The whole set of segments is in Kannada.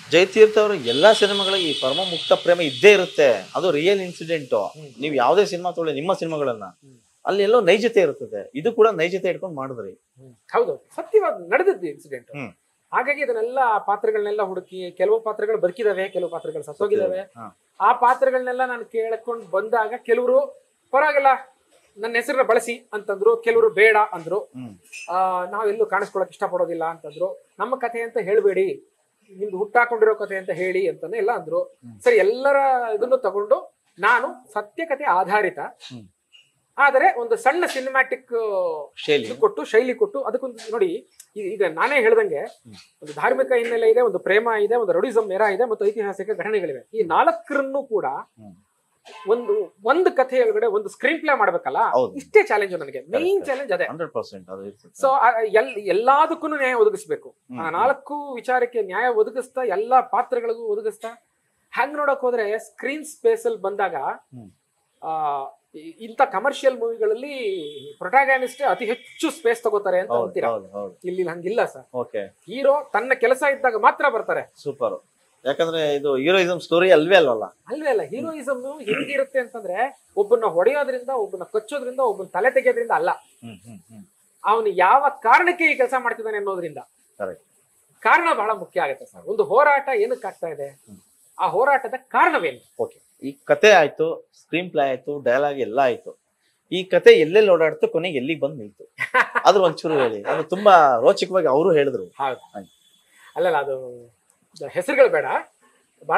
ಜಯತೀರ್ಥ ಅವರ ಎಲ್ಲಾ ಸಿನಿಮಾಗಳಿಗೆ ಈ ಪರಮ ಮುಕ್ತ ಪ್ರೇಮ ಇದ್ದೇ ಇರುತ್ತೆ ಅದು ರಿಯಲ್ ಇನ್ಸಿಡೆಂಟ್ ಹ್ಮ್. ನೀವು ಯಾವುದೇ ಸಿನಿಮಾ ತೊಗೊಳ್ಳಿ ನಿಮ್ಮ ಸಿನಿಮಾಗಳನ್ನ ಹ್ಮ್. ಅಲ್ಲಿ ಎಲ್ಲೋ ನೈಜತೆ ಇರುತ್ತದೆ ಇದು ಕೂಡ ನೈಜತೆ ಇಟ್ಕೊಂಡು ಮಾಡಿದ್ರಿ ಹೌದು ಸತ್ಯವಾದ ನಡೆದದ್ದು ಇನ್ಸಿಡೆಂಟ್ ಹ್ಮ್. ಹಾಗಾಗಿ ಇದನ್ನೆಲ್ಲ ಪಾತ್ರಗಳನ್ನೆಲ್ಲ ಹುಡುಕಿ ಕೆಲವು ಪಾತ್ರಗಳು ಬದುಕಿದಾವೆ ಕೆಲವು ಪಾತ್ರಗಳು ಸತ್ತೋಗಿದಾವೆ ಹಾ. ಆ ಪಾತ್ರಗಳನ್ನೆಲ್ಲ ನಾನು ಕೇಳ್ಕೊಂಡು ಬಂದಾಗ ಕೆಲವರು ಪರವಾಗಿಲ್ಲ ನನ್ನ ಹೆಸರನ್ನ ಬಳಸಿ ಅಂತಂದ್ರು ಕೆಲವರು ಬೇಡ ಅಂದ್ರು ಹ್ಮ್ ಆ, ನಾವೆಲ್ಲೂ ಕಾಣಿಸ್ಕೊಳಕ್ ಇಷ್ಟಪಡೋದಿಲ್ಲ ಅಂತಂದ್ರು ನಮ್ಮ ಕಥೆ ಅಂತ ಹೇಳ್ಬೇಡಿ ನಿಮ್ದು ಹುಟ್ಟಾಕೊಂಡಿರೋ ಕಥೆ ಅಂತ ಹೇಳಿ ಅಂತಾನೆ ಎಲ್ಲ ಅಂದ್ರು ಹ್ಮ್. ಸರಿ ಎಲ್ಲರ ಇದನ್ನು ತಗೊಂಡು ನಾನು ಸತ್ಯ ಕಥೆ ಆಧಾರಿತ ಹ್ಮ್. ಆದರೆ ಒಂದು ಸಣ್ಣ ಸಿನಿಮ್ಯಾಟಿಕ್ ಶೈಲಿ ಇದು ಕೊಟ್ಟು ಶೈಲಿ ಕೊಟ್ಟು ಅದಕ್ಕೊಂದು ನೋಡಿ ಈ- ಈಗ ನಾನೇ ಹೇಳ್ದಂಗೆ ಹ್ಮ್. ಒಂದು ಧಾರ್ಮಿಕ ಹಿನ್ನೆಲೆ ಇದೆ ಒಂದು ಪ್ರೇಮ ಇದೆ ಒಂದು ರೌಡಿಸಂ ನೆರ ಇದೆ ಮತ್ತು ಐತಿಹಾಸಿಕ ಘಟನೆಗಳಿವೆ ಈ ನಾಲ್ಕರನ್ನು ಕೂಡ ಹ್ಮ್. ಒಂದು ಒಂದು ಕಥೆ ಒಳಗಡೆ ಒಂದು ಸ್ಕ್ರೀನ್ ಪ್ಲೇ ಮಾಡ್ಬೇಕಲ್ಲ ಹೌದು. ಇಷ್ಟೇ ಚಾಲೆಂಜ್ ನನಗೆ ಮೇನ್ Correct. ಚಾಲೆಂಜ್ ಅದೇ ಹಂಡ್ರೆಡ್ ಪರ್ಸೆಂಟ್ ಅದು ಇರ್ತದೆ ಸೊ ಎಲ್ ಎಲ್ಲದಕ್ಕೂ ನ್ಯಾಯ ಒದಗಿಸ್ಬೇಕು ಹ್ಮ್. ಆ ನಾಲ್ಕು ವಿಚಾರಕ್ಕೆ ನ್ಯಾಯ ಒದಗಿಸ್ತಾ ಎಲ್ಲಾ ಪಾತ್ರಗಳಿಗೂ ಒದಗಿಸ್ತಾ ಹಂಗ್ ನೋಡಕ್ ಹೋದ್ರೆ ಸ್ಕ್ರೀನ್ ಸ್ಪೇಸ್ ಅಲ್ಲಿ ಬಂದಾಗ ಹ್ಮ್. ಆ ಇ- ಇಂಥ ಕಮರ್ಷಿಯಲ್ ಮೂವಿಗಳಲ್ಲಿ ಪ್ರೊಟಾಗಾನಿಸ್ಟ್ ಅತಿ ಹೆಚ್ಚು ಸ್ಪೇಸ್ ತಗೋತಾರೆ ಅಂತ ಹೌದು ಅಂತೀರಾ ಹೌದು ಹೌದು ಇಲ್ಲಿ ಹಂಗಿಲ್ಲ ಸರ್ ಓಕೆ ಹೀರೋ ತನ್ನ ಕೆಲಸ ಇದ್ದಾಗ ಮಾತ್ರ ಬರ್ತಾರೆ ಸೂಪರ್ ಯಾಕಂದ್ರೆ ಇದು ಹೀರೋಯಿಸಮ್ ಸ್ಟೋರಿ ಅಲ್ವೇ ಅಲ್ವಲ್ಲ ಅಲ್ವೇ ಅಲ್ಲ ಹೀರೋಯಿಸಮ್ ಹೆಂಗಿರುತ್ತೆ ಅಂತಂದ್ರೆ ಒಬ್ಬನ ಹೊಡೆಯೋದ್ರಿಂದ ಒಬ್ಬನ ಕಚ್ಚೋದ್ರಿಂದ ಒಬ್ಬನ ತಲೆ ತೆಗೆಯೋದ್ರಿಂದ ಅಲ್ಲ ಹ್ಮ್ ಹ್ಮ್ ಹ್ಮ್ ಅವನು ಯಾವ ಕಾರಣಕ್ಕೆ ಈ ಕೆಲಸ ಮಾಡ್ತಿದ್ದಾನೆ ಅನ್ನೋದ್ರಿಂದ ಕರೆಕ್ಟ್ ಕಾರಣ ಬಹಳ ಮುಖ್ಯ ಆಗುತ್ತೆ ಸರ್ ಒಂದು ಹೋರಾಟ ಏನಕ್ಕೆ ಆಗ್ತಾ ಇದೆ ಹ್ಮ್. ಆ ಹೋರಾಟದ ಕಾರಣವೇನು ಓಕೆ ಈ ಕತೆ ಆಯ್ತು ಸ್ಕ್ರೀನ್ ಪ್ಲೇ ಆಯ್ತು ಡೈಲಾಗ್ ಎಲ್ಲ ಆಯ್ತು ಈ ಕತೆ ಎಲ್ಲೆಲ್ಲಿ ಓಡಾಡ್ತು ಕೊನೆಗೆ ಎಲ್ಲಿಗೆ ಬಂದು ನಿಲ್ತು ಅದ್ರ ಒಂಚೂರು ಹೇಳಿ ಅದು ತುಂಬಾ ರೋಚಕವಾಗಿ ಅವರು ಹೇಳಿದ್ರು ಹೌದು ಹಾಗೆ. ಅಲ್ಲಲ್ಲ ಅದು ಹೆಸರುಗಳು ಬೇಡ ಬಹಳ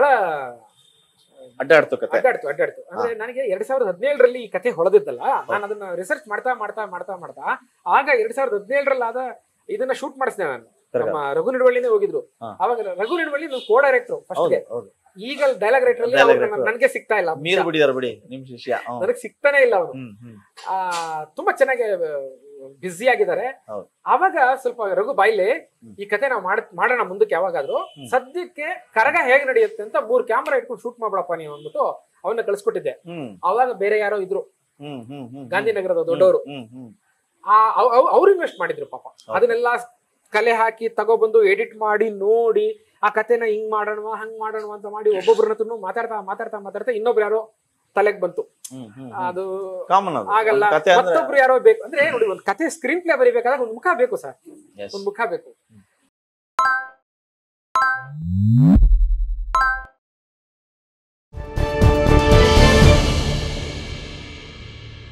ಅಡ್ಡಾಡ್ತು ಕತೆ ಅಡ್ಡಾಡ್ತು ಅಡ್ಡಾಡ್ತು ಅಂದ್ರೆ ನನಗೆ ಎರಡ್ ಸಾವಿರದ ಹದಿನೇಳರಲ್ಲಿ ಈ ಕಥೆ ಹೊಳೆದಿದ್ದಲ್ಲ ನಾನು ಅದನ್ನ ರಿಸರ್ಚ್ ಮಾಡ್ತಾ ಮಾಡ್ತಾ ಮಾಡ್ತಾ ಮಾಡ್ತಾ ಆಗ ಎರಡ್ ಸಾವಿರದ ಹದಿನೇಳರಲ್ಲಿ ಆದ ಇದನ್ನ ಶೂಟ್ ಮಾಡಿಸಿದೆ ನಾನು ಕರೆಕ್ಟ್. ನಮ್ಮ ರಘು ನಿಡುವಳ್ಳಿನೇ ಹೋಗಿದ್ರು ಹಾ. ಅವಾಗ ರಘು ನಿಡುವಳ್ಳಿ ನಾನು ಕೋ ಡೈರೆಕ್ಟರ್ ಫಸ್ಟ್ ಹೌದು ಹೌದು ಈಗ ಡೈಲಾಗ್ ರೈಟರ್ ಅಲ್ಲಿ Dialogue ಅವ್ರು writer. ನನಗೆ ಸಿಗ್ತಾ ಇಲ್ಲ ಮೀರ್ ಬಿಡಿದಾರ ಬಿಡಿ ನಿಮ್ ಶಿಷ್ಯ ಹ್ಮ್. ನನಗೆ ಸಿಗ್ತಾನೆ ಇಲ್ಲ ಅವನು ಹ್ಮ್ ಹ್ಮ್ ಆ ತುಂಬಾ ಚೆನ್ನಾಗಿ ಬ್ಯುಸಿ ಆಗಿದ್ದಾರೆ ಹೌದು. ಅವಾಗ ಸ್ವಲ್ಪ ರಘು ಬಾಯ್ಲಿ ಹ್ಮ್. ಈ ಕತೆ ನಾವು ಮಾಡ್ ಮಾಡೋಣ ಮುಂದಕ್ಕೆ ಯಾವಾಗಾದ್ರೂ ಹ್ಮ್. ಸದ್ಯಕ್ಕೆ ಕರಗ ಹೇಗ್ ನಡೆಯುತ್ತೆ ಅಂತ ಮೂರ್ ಕ್ಯಾಮ್ರಾ ಇಟ್ಕೊಂಡು ಶೂಟ್ ಮಾಡ್ಬಿಡಪ್ಪ ನೀವು ಅಂದ್ಬಿಟ್ಟು ಅವನ್ನ ಕಳ್ಸ್ಕೊಟ್ಟಿದ್ದೆ ಹ್ಮ್ ಅವಾಗ ಬೇರೆ ಯಾರೋ ಇದ್ರು ಹ್ಮ್ ಹ್ಮ್ ಹ್ಮ್ ಗಾಂಧಿನಗರದ ದೊಡ್ಡವರು ಹ್ಮ್ ಹ್ಮ್ ಆ ಅವ್ರು ಇನ್ವೆಸ್ಟ್ ಮಾಡಿದ್ರು ಪಾಪ ಅದನ್ನೆಲ್ಲ ಕಲೆ ಹಾಕಿ ತಗೊಬಂದು ಎಡಿಟ್ ಮಾಡಿ ನೋಡಿ ಆ ಕತೆನ ಹಿಂಗ್ ಮಾಡೋಣ ಹಂಗ್ ಮಾಡೋಣ ಅಂತ ಮಾಡಿ ಒಬ್ಬೊಬ್ರನ್ನ ಹತ್ರನು ಮಾತಾಡ್ತಾ ಮಾತಾಡ್ತಾ ಮಾತಾಡ್ತಾ ಇನ್ನೊಬ್ರು ಯಾರೋ ತಲೆಗ್ ಬಂತು ಹ್ಮ್ ಹ್ಮ್ ಅದು ಕಾಮನ್ ಅದು ಆಗಲ್ಲ ಒಂದ್ ಕತೆ ಅಂದ್ರೆ ಮತ್ತೊಬ್ರು ಯಾರೋ ಬೇಕು ಅಂದ್ರೆ ನೋಡಿ ಒಂದು ಕತೆ ಸ್ಕ್ರೀನ್ ಪ್ಲೇ ಬರಿಬೇಕಾದ್ರೆ ಒಂದು ಮುಖ ಬೇಕು ಸರ್ Yes. ಒಂದು ಮುಖ ಬೇಕು